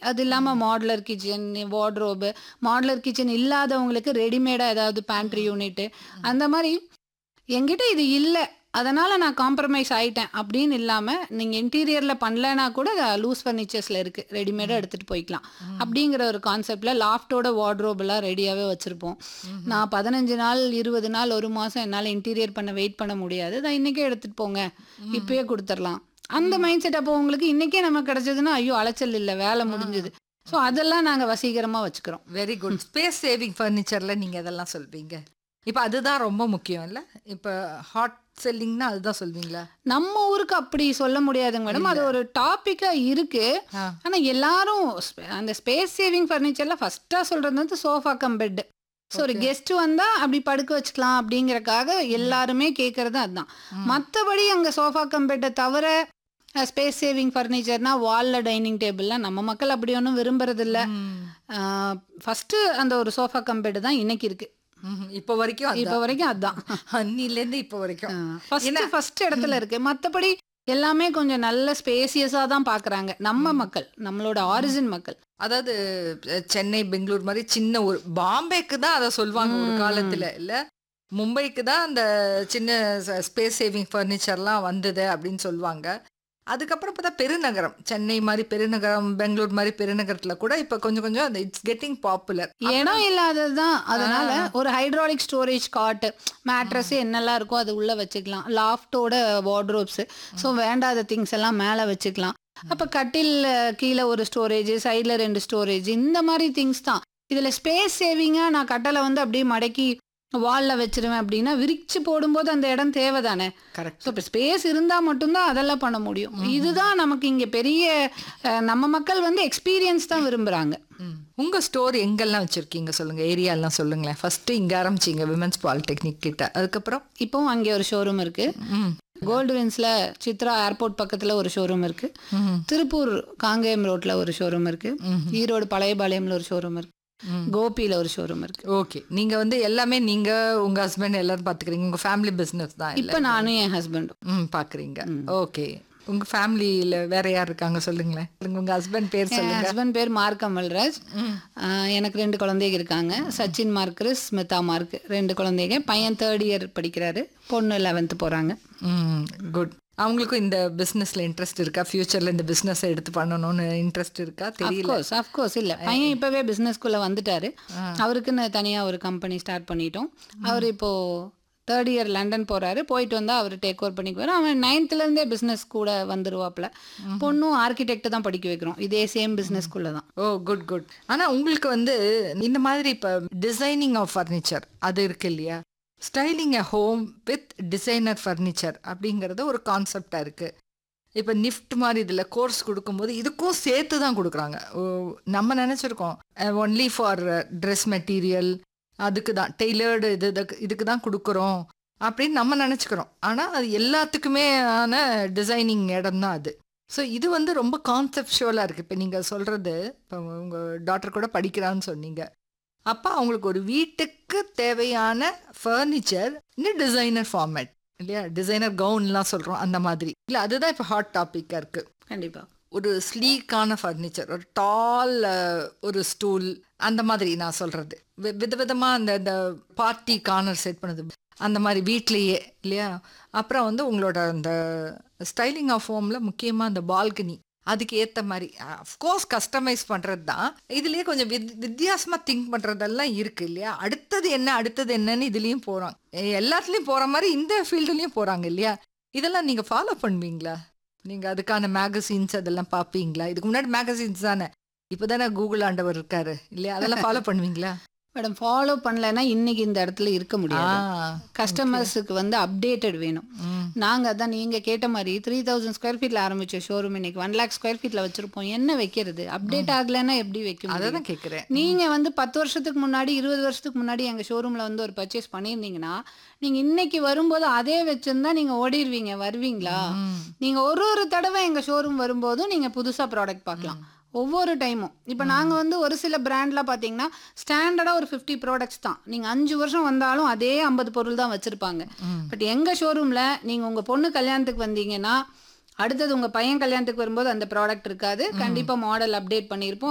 அது இல்லாமல் modular kitchen wardrobe modular kitchen இல்லாதவங்களுக்கு ரெடிமேடாக ஏதாவது பேண்ட்ரி யூனிட்டு அந்த மாதிரி என்கிட்ட இது இல்லை அதனால் நான் காம்ப்ரமைஸ் ஆயிட்டேன் அப்படின்னு இல்லாமல் நீங்கள் இன்டீரியரில் பண்ணலனா கூட லூஸ் ஃபர்னிச்சர்ஸில் இருக்குது ரெடிமேடாக எடுத்துகிட்டு போய்க்கலாம் அப்படிங்கிற ஒரு கான்செப்டில் லாஃப்டோட வார்ட்ரோபெல்லாம் ரெடியாகவே வச்சுருப்போம் நான் பதினஞ்சு நாள் இருபது நாள் ஒரு மாதம் என்னால் இன்டீரியர் பண்ண வெயிட் பண்ண முடியாது நான் இன்றைக்கே எடுத்துகிட்டு போங்க இப்பயே கொடுத்துடலாம் அந்த மைண்ட் செட் அப்போ உங்களுக்கு இன்றைக்கே நமக்கு கிடச்சதுன்னா ஐயோ அலைச்சல் இல்லை வேலை முடிஞ்சுது ஸோ அதெல்லாம் நாங்கள் வசீகரமாக வச்சுக்கிறோம் வெரி குட் ஸ்பேஸ் சேவிங் ஃபர்னிச்சர்ல நீங்க இதெல்லாம் சொல்வீங்க இப்போ அதுதான் ரொம்ப முக்கியம் இல்ல இப்போ ஹாட் செல்லிங்னா அதுதான் சொல்வீங்களா நம்ம ஊருக்கு அப்படி சொல்ல முடியாதுங்க மேடம் அது ஒரு டாப்பிக்காக இருக்கு ஆ. ஆனால் எல்லாரும் ஸ்பே- அந்த ஸ்பேஸ் சேவிங் ஃபர்னிச்சர்ல ஃபர்ஸ்ட்டாக சொல்றது வந்து சோஃபா கம் பெட் ஸோ ஒரு கெஸ்ட் வந்தா அப்படி படுக்க வச்சுக்கலாம் அப்படிங்கறக்காக எல்லாருமே கேட்கறது அதுதான் மற்றபடி அங்கே சோஃபா கம் பெட்டை தவிர ஸ்பேஸ் சேவிங் ஃபர்னிச்சர்னா வாலில் டைனிங் டேபிள்லாம் நம்ம மக்கள் அப்படி ஒன்றும் விரும்புறதில்ல ஃபர்ஸ்ட் அந்த ஒரு சோஃபா கம் பெட் தான் இன்னைக்கு இருக்கு இப்போ வரைக்கும் இப்போ வரைக்கும் அதுதான் அன்னிலேருந்து இப்போ வரைக்கும் ஃபர்ஸ்ட் ஃபர்ஸ்ட் இடத்துல இருக்கு மத்தபடி எல்லாமே கொஞ்சம் நல்ல ஸ்பேசியஸா தான் பாக்குறாங்க நம்ம மக்கள் நம்மளோட ஆரிஜின் மக்கள் அதாவது அஹ், சென்னை பெங்களூர் மாதிரி சின்ன ஒரு பாம்பேக்கு தான் அதை சொல்லுவாங்க ஒரு காலத்துல இல்ல மும்பைக்கு தான் அந்த சின்ன ஸ்பேஸ் சேவிங் ஃபர்னிச்சர்லாம் வந்தது அப்படின்னு சொல்லுவாங்க அதுக்கப்புறம் பார்த்தா பெருநகரம் சென்னை மாதிரி பெருநகரம் பெங்களூர் மாதிரி பெருநகரத்துல கூட இப்போ கொஞ்சம் கொஞ்சம் அந்த இட்ஸ் கெட்டிங் பாப்புலர் இடம் இல்லாததுதான் அதனால ஒரு ஹைட்ராலிக் ஸ்டோரேஜ் காட்டு மேட்ரஸ் என்னெல்லாம் இருக்கோ அது உள்ள வச்சுக்கலாம் லாஃப்டோட வார்ட்ரோப்ஸ் ஸோ வேண்டாத திங்ஸ் எல்லாம் மேலே வச்சுக்கலாம் அப்போ கட்டில் கீழே ஒரு ஸ்டோரேஜ் சைடில் ரெண்டு ஸ்டோரேஜ் இந்த மாதிரி திங்ஸ் தான் இதில் ஸ்பேஸ் சேவிங்காக நான் கட்டலை வந்து அப்படியே மடக்கி வாலில் வச்சிருவேன் அப்படின்னா விரிச்சு போடும்போது அந்த இடம் தேவைதானே கரெக்ட் ஸோ இப்போ ஸ்பேஸ் இருந்தால் மட்டும்தான் அதெல்லாம் பண்ண முடியும் இதுதான் நமக்கு இங்கே பெரிய அஹ், நம்ம மக்கள் வந்து எக்ஸ்பீரியன்ஸ் தான் விரும்புகிறாங்க உங்க ஸ்டோர் எங்கெல்லாம் வச்சிருக்கீங்க சொல்லுங்க ஏரியாலாம் சொல்லுங்களேன் ஃபர்ஸ்ட் இங்க ஆரம்பிச்சீங்க விமன்ஸ் பாலிடெக்னிக் கிட்ட அதுக்கப்புறம் இப்போவும் அங்கே ஒரு ஷோரூம் இருக்கு ம் கோல்டு வின்ஸ்ல சித்ரா ஏர்போர்ட் பக்கத்துல ஒரு ஷோரூம் இருக்கு ம் திருப்பூர் காங்கேயம் ரோட்ல ஒரு ஷோரூம் இருக்கு ஈரோடு பழையபாளையம்ல ஒரு ஷோரூம் இருக்கு கோபியில ஒரு ஷோரூம் இருக்கு ஓகே நீங்க வந்து எல்லாமே நீங்க உங்க ஹஸ்பண்ட் எல்லாரும் பாத்துக்கிறீங்க உங்க ஃபேமிலி பிசினஸ் தான் இல்ல இப்போ நானும் என் ஹஸ்பண்டும் ம் பாக்குறீங்க ஓகே உங்க ஃபேமிலியில வேற யார் இருக்காங்க சொல்லுங்களேன் சொல்லுங்க, உங்க ஹஸ்பண்ட் பேர் என் சொல்லுங்க ஹஸ்பண்ட் பேர் மார்க் அமல்ராஜ் ஆஹ் எனக்கு ரெண்டு குழந்தைங்க இருக்காங்க சச்சின் மார்க்ரிஸ் ஸ்மிதா மார்க் ரெண்டு குழந்தைங்க பையன் தேர்ட் இயர் படிக்கிறாரு பொண்ணு லெவன்த்து போறாங்க ம் குட் அவங்களுக்கும் இந்த பிசினஸ்ல இன்ட்ரெஸ்ட் இருக்கா ஃபியூச்சர்ல இந்த பிசினஸ் எடுத்து பண்ணணும்னு இன்ட்ரெஸ்ட் இருக்கா தெரியல அஃப்கோர்ஸ் அஃப்கோர்ஸ் இல்லை பையன் இப்போவே பிஸ்னஸ்குள்ளே வந்துட்டாரு அவருக்குன்னு தனியாக ஒரு கம்பெனி ஸ்டார்ட் பண்ணிட்டோம் அவர் இப்போ தேர்ட் இயர் லண்டன் போறாரு போயிட்டு வந்தா அவர் டேக் ஓவர் பண்ணிக்குவார் அவன் நைன்த்ல இருந்தே பிசினஸ் கூட வந்துருவாப்ல பொண்ணும் ஆர்கிடெக்ட் தான் படிக்க வைக்கிறோம் இதே சேம் பிசினஸ்குள்ள தான் ஓ குட் குட் ஆனா உங்களுக்கு வந்து இந்த மாதிரி இப்ப டிசைனிங் ஆஃப் ஃபர்னிச்சர் அது இருக்கு இல்லையா styling a home with designer furniture அப்படிங்கறது ஒரு கான்செப்டா இருக்கு இப்போ நிஃப்ட் மாதிரி இதில் கோர்ஸ் கொடுக்கும்போது இதுக்கும் சேர்த்து தான் கொடுக்குறாங்க ஓ, நம்ம நினச்சிருக்கோம் ஒன்லி ஃபார் ட்ரெஸ் மெட்டீரியல் அதுக்கு தான் டெய்லர்டு இது இதுக்கு- இதுக்கு தான் கொடுக்குறோம் அப்படின்னு நம்ம நினச்சிக்கிறோம் ஆனால் அது எல்லாத்துக்குமே ஆன டிசைனிங் இடம் தான் அது ஸோ இது வந்து ரொம்ப கான்செப்டுவலாக இருக்குது இப்போ நீங்கள் சொல்கிறது இப்போ உங்கள் டாக்டர் கூட படிக்கிறான்னு சொன்னீங்க அப்போ அவங்களுக்கு ஒரு வீட்டுக்கு தேவையான ஃபர்னிச்சர் இன்னும் டிசைனர் ஃபார்மேட் இல்லையா டிசைனர் கவுன்லாம் சொல்கிறோம் அந்த மாதிரி இல்லை அதுதான் இப்போ ஹாட் டாப்பிக்காக இருக்குது கண்டிப்பா ஒரு ஸ்லீக்கான ஃபர்னிச்சர் ஒரு டால் ஒரு ஸ்டூல் அந்த மாதிரி நான் சொல்கிறது விதவிதமாக அந்த இந்த பார்ட்டி கார்னர் செட் பண்ணது அந்த மாதிரி வீட்லேயே இல்லையா அப்புறம் வந்து உங்களோட அந்த ஸ்டைலிங் ஆஃப் ஹோமில் முக்கியமாக அந்த பால்கனி அதுக்கு ஏற்ற மாதிரி அஃப்கோர்ஸ் கஸ்டமைஸ் பண்ணுறது தான் இதுலேயே கொஞ்சம் வித் வித்தியாசமாக திங்க் பண்ணுறதெல்லாம் இருக்குது இல்லையா அடுத்தது என்ன அடுத்தது என்னன்னு இதுலேயும் போகிறாங்க எல்லாத்துலேயும் போகிற மாதிரி இந்த ஃபீல்டுலேயும் போகிறாங்க இல்லையா இதெல்லாம் நீங்கள் ஃபாலோ பண்ணுவீங்களா நீங்க அதுக்கான மேகசின்ஸ் அதெல்லாம் பாப்பீங்களா இதுக்கு முன்னாடி மேகசின்ஸ் தானே இப்பதானே கூகுள் ஆண்டவர் இருக்காரு இல்லையா அதெல்லாம் ஃபாலோ பண்ணுவீங்களா மேடம் ஃபாலோ பண்ணலைன்னா இன்னைக்கு இந்த இடத்துல இருக்க முடியாது ஆ, கஸ்டமர்ஸுக்கு வந்து அப்டேட்டட் வேணும் ம். நாங்க அதான் நீங்க கேட்ட மாதிரி த்ரீ தௌசண்ட் ஸ்கொயர் ஃபீட்ல ஆரம்பிச்ச ஷோரூம் இன்னைக்கு ஒன் லேக் ஸ்கொயர் ஃபீட்ல வச்சிருப்போம் என்ன வைக்கிறது அப்டேட் ஆகலைன்னா எப்படி வைக்க அதை முடியும் தான் கேட்குறேன் நீங்க வந்து பத்து வருஷத்துக்கு முன்னாடி இருபது வருஷத்துக்கு முன்னாடி எங்க ஷோரூம்ல வந்து ஒரு பர்ச்சேஸ் பண்ணியிருந்தீங்கன்னா நீங்க இன்னைக்கு வரும்போது அதே வச்சிருந்தா நீங்க ஓடிடுவீங்க வருவீங்களா நீங்க ஒரு ஒரு தடவை எங்க ஷோரூம் வரும்போதும் நீங்க புதுசா ப்ராடக்ட் பார்க்கலாம் ஒவ்வொரு டைமும் இப்போ நாங்கள் வந்து ஒரு சில பிராண்ட்லாம் பார்த்தீங்கன்னா ஸ்டாண்டர்டாக ஒரு ஃபிஃப்டி ப்ராடக்ட்ஸ் தான் நீங்கள் அஞ்சு வருஷம் வந்தாலும் அதே ஐம்பது பொருள் தான் வச்சுருப்பாங்க பட் எங்கள் ஷோரூமில் நீங்கள் உங்கள் பொண்ணு கல்யாணத்துக்கு வந்தீங்கன்னா அடுத்தது உங்கள் பையன் கல்யாணத்துக்கு வரும்போது அந்த ப்ராடக்ட் இருக்காது கண்டிப்பாக மாடல் அப்டேட் பண்ணியிருப்போம்